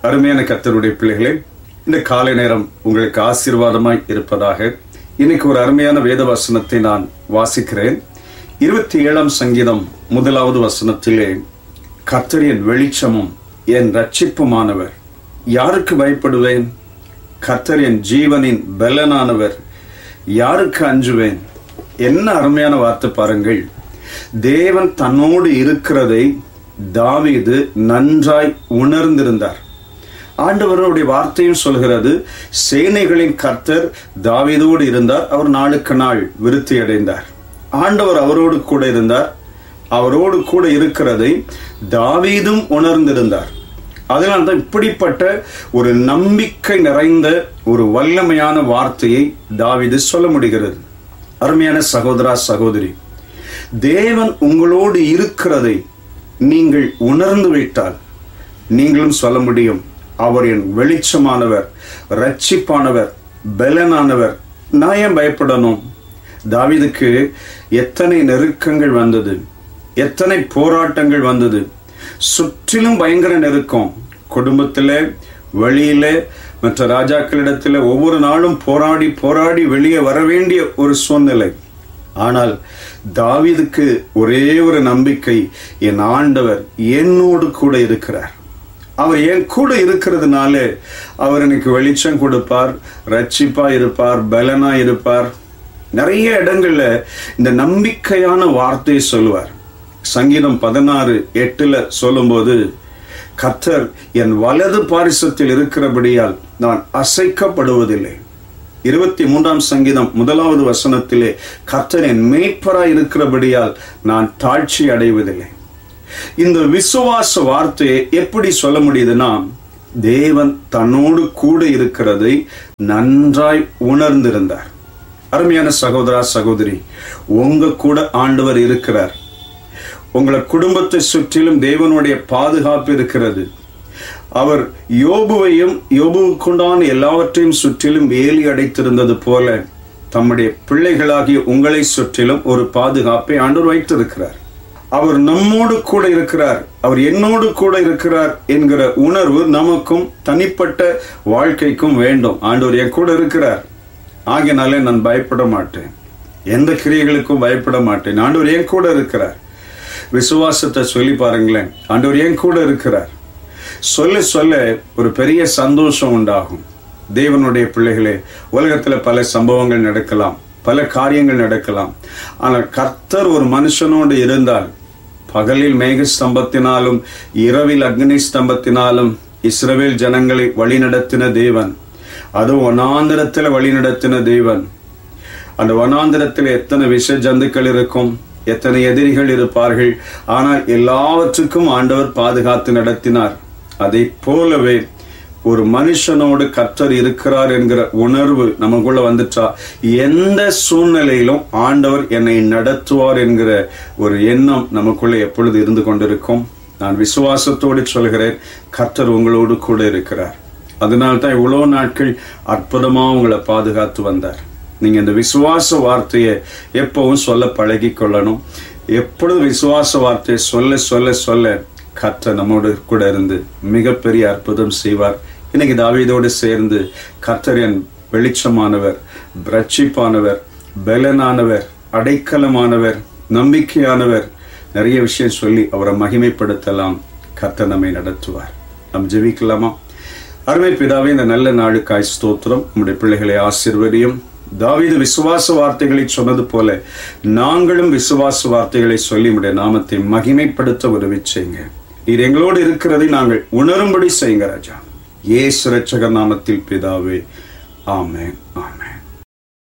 அருமையான கர்த்தருடைய பிள்ளைகளே இந்த காலை நேரம் உங்களுக்கு ஆசீர்வாதமாய் இருப்பதாக இன்னைக்கு ஒரு அருமையான வேத வசனத்தை நான் வாசிக்கிறேன் இருபத்தி ஏழாம் சங்கீதம் முதலாவது வசனத்திலே கர்த்தரின் வெளிச்சமும் என் ரட்சிப்புமானவர் யாருக்கு பயப்படுவேன் கர்த்தர் என் ஜீவனின் பலனானவர் யாருக்கு அஞ்சுவேன் என்ன அருமையான வார்த்தை பாருங்கள் தேவன் தன்னோடு இருக்கிறதை தாவீது நன்றாய் உணர்ந்திருந்தார் ஆண்டவருடைய வார்த்தையும் சொல்கிறது சேனைகளின் கர்த்தர் தாவீதோடு இருந்தார் அவர் நாளுக்கு நாள் விருத்தி அடைந்தார் ஆண்டவர் அவரோடு கூட இருந்தார் அவரோடு கூட இருக்கிறதை தாவீதும் உணர்ந்திருந்தார் அதனால் தான் இப்படிப்பட்ட ஒரு நம்பிக்கை நிறைந்த ஒரு வல்லமையான வார்த்தையை தாவீது சொல்ல முடிகிறது அருமையான சகோதரா சகோதரி தேவன் உங்களோடு இருக்கிறதை நீங்கள் உணர்ந்து விட்டால் நீங்களும் சொல்ல முடியும் அவர் என் வெளிச்சமானவர் ரட்சிப்பானவர் பலனானவர் நான் ஏன் பயப்படணும் தாவீதுக்கு எத்தனை நெருக்கங்கள் வந்தது எத்தனை போராட்டங்கள் வந்தது சுற்றிலும் பயங்கர நெருக்கம் குடும்பத்தில் வெளியில மற்ற ராஜாக்களிடத்தில் ஒவ்வொரு நாளும் போராடி போராடி வெளியே வர வேண்டிய ஒரு சூழ்நிலை ஆனால் தாவீதுக்கு ஒரே ஒரு நம்பிக்கை என் ஆண்டவர் என்னோடு கூட இருக்கிறார் அவர் என் கூட இருக்கிறதுனால அவர் எனக்கு வெளிச்சம் கொடுப்பார் ரட்சிப்பா இருப்பார் பலனா இருப்பார் நிறைய இடங்கள்ல இந்த நம்பிக்கையான வார்த்தையை சொல்லுவார் சங்கீதம் பதினாறு எட்டுல சொல்லும்போது கர்த்தர் என் வலது பாரிசத்தில் இருக்கிறபடியால் நான் அசைக்கப்படுவதில்லை இருபத்தி மூன்றாம் சங்கீதம் முதலாவது வசனத்திலே கர்த்தர் என் மேய்ப்பராய் இருக்கிறபடியால் நான் தாழ்ச்சி அடைவதில்லை இந்த விசுவாச வார்த்தையை எப்படி சொல்ல முடியுதுன்னா தேவன் தன்னோடு கூட இருக்கிறதை நன்றாய் உணர்ந்திருந்தார் அருமையான சகோதரா சகோதரி உங்க கூட ஆண்டவர் இருக்கிறார் உங்களை குடும்பத்தை சுற்றிலும் தேவனுடைய பாதுகாப்பு இருக்கிறது அவர் யோபுவையும் யோபுவுக்குண்டான எல்லாவற்றையும் சுற்றிலும் வேலி அடைத்திருந்தது போல தம்முடைய பிள்ளைகளாகிய உங்களை சுற்றிலும் ஒரு பாதுகாப்பை ஆண்டவர் வைத்திருக்கிறார் அவர் நம்மோடு கூட இருக்கிறார் அவர் என்னோடு கூட இருக்கிறார் என்கிற உணர்வு நமக்கும் தனிப்பட்ட வாழ்க்கைக்கும் வேண்டும் ஆண்டவர் என் கூட இருக்கிறார் ஆகினாலே நான் பயப்பட மாட்டேன் எந்த கிரியைகளுக்கும் பயப்பட மாட்டேன் ஆண்டவர் என் கூட இருக்கிறார் விசுவாசத்தை சொல்லி பாருங்களேன் ஆண்டவர் என் கூட இருக்கிறார் சொல்ல சொல்ல ஒரு பெரிய சந்தோஷம் உண்டாகும் தேவனுடைய பிள்ளைகளே உலகத்துல பல சம்பவங்கள் நடக்கலாம் பல காரியங்கள் நடக்கலாம் ஆனால் கர்த்தர் ஒரு மனுஷனோடு இருந்தால் பகலில் மேக ஸ்தம்பத்தினாலும் இரவில் அக்னி ஸ்தம்பத்தினாலும் இஸ்ரவேல் ஜனங்களை வழிநடத்தின தேவன் அது வனாந்திரத்தில் வழிநடத்தின தேவன் அந்த வனாந்திரத்தில் எத்தனை விஷ ஜந்துக்கள் இருக்கும் எத்தனை எதிரிகள் இருப்பார்கள் ஆனால் எல்லாவற்றுக்கும் ஆண்டவர் பாதுகாத்து நடத்தினார் அதை போலவே ஒரு மனுஷனோடு கர்த்தர் இருக்கிறார் என்கிற உணர்வு நமக்குள்ள வந்துட்டா எந்த சூழ்நிலையிலும் ஆண்டவர் என்னை நடத்துவார் என்கிற ஒரு எண்ணம் நமக்குள்ள எப்பொழுது இருந்து கொண்டிருக்கும் நான் விசுவாசத்தோடு சொல்கிறேன் கர்த்தர் உங்களோடு கூட இருக்கிறார் அதனால தான் இவ்வளோ நாட்கள் அற்புதமா உங்களை பாதுகாத்து வந்தார் நீங்க இந்த விசுவாச வார்த்தையை எப்பவும் சொல்ல பழகி கொள்ளணும் எப்பொழுது விசுவாச வார்த்தையை சொல்ல சொல்ல சொல்ல கர்த்தர் நம்மோடு கூட இருந்து மிகப்பெரிய அற்புதம் செய்வார் இன்னைக்கு தாவீதோடு சேர்ந்து கர்த்தர் என் வெளிச்சமானவர் ரட்சிப்பானவர் பலனானவர் அடைக்கலமானவர் நம்பிக்கையானவர் நிறைய விஷயம் சொல்லி அவரை மகிமைப்படுத்தலாம் கர்த்தர் நம்மை நடத்துவார் நம் ஜெபிக்கலாமா அருமை பிதாவே இந்த நல்ல நாளுக்காய் ஸ்தோத்திரம் நம்முடைய பிள்ளைகளை ஆசிர்வதியும் தாவீது விசுவாச வார்த்தைகளை சொன்னது போல நாங்களும் விசுவாச வார்த்தைகளை சொல்லி உடைய நாமத்தை மகிமைப்படுத்த உதவி செய்யுங்க நீர் எங்களோடு இருக்கிறதை நாங்கள் உணரும்படி செய்யுங்க ராஜா ஏசு ரட்சகர் நாமத்தில் பிதாவே ஆமேன் ஆமேன்